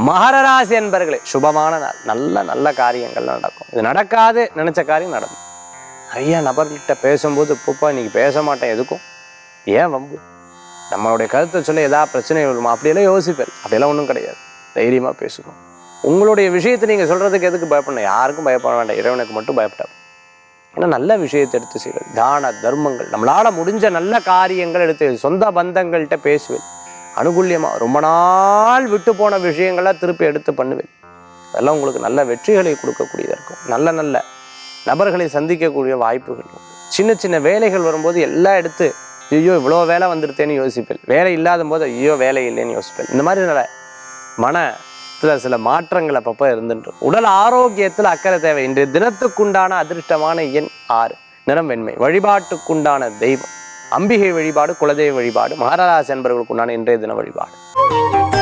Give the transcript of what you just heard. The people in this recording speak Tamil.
மகரராசி என்பர்களே சுபமான நாள் நல்ல நல்ல காரியங்கள் நடக்கும் இது நடக்காது நினைச்ச காரியம் நடக்கும் நிறைய நபர்கிட்ட பேசும்போது இப்பப்பா இன்னைக்கு பேச மாட்டேன் எதுக்கும் ஏன் வம்பு நம்மளுடைய கருத்தை சொல்ல ஏதாவது பிரச்சனை வருமா அப்படியெல்லாம் யோசிப்பேன் அப்படியெல்லாம் ஒன்றும் கிடையாது தைரியமாக பேசுவோம் உங்களுடைய விஷயத்தை நீங்கள் சொல்கிறதுக்கு எதுக்கு பயப்படணும் யாருக்கும் பயப்பட வேண்டாம் இறைவனுக்கு மட்டும் பயப்படாது ஏன்னா நல்ல விஷயத்தை எடுத்து செய்வது தான தர்மங்கள் நம்மளால் முடிஞ்ச நல்ல காரியங்கள் எடுத்து சொந்த பந்தங்கள்கிட்ட பேசுவேன் அனுகூல்யமாக ரொம்ப நாள் விட்டு போன விஷயங்களை திருப்பி எடுத்து பண்ணுவேன் அதெல்லாம் உங்களுக்கு நல்ல வெற்றிகளை கொடுக்கக்கூடியதாக இருக்கும் நல்ல நல்ல நபர்களை சந்திக்கக்கூடிய வாய்ப்புகள் உண்டு. சின்ன சின்ன வேலைகள் வரும்போது எல்லாம் எடுத்து ஐயோ இவ்வளோ வேலை வந்துருத்தேன்னு யோசிப்பேன் வேலை இல்லாத போது ஐயோ வேலை இல்லைன்னு யோசிப்பேன் இந்த மாதிரி நல்ல மனத்துல சில மாற்றங்கள் அப்பப்போ இருந்துட்டு உடல் ஆரோக்கியத்தில் அக்கறை தேவை இன்றைய தினத்துக்குண்டான அதிர்ஷ்டமான எண் ஆறு நிறம் வெண்மை வழிபாட்டுக்குண்டான தெய்வம் அம்பிகை வழிபாடு குலதெய்வ வழிபாடு மகாராஜ் என்பவர்களுக்குண்டான இன்றைய தின வழிபாடு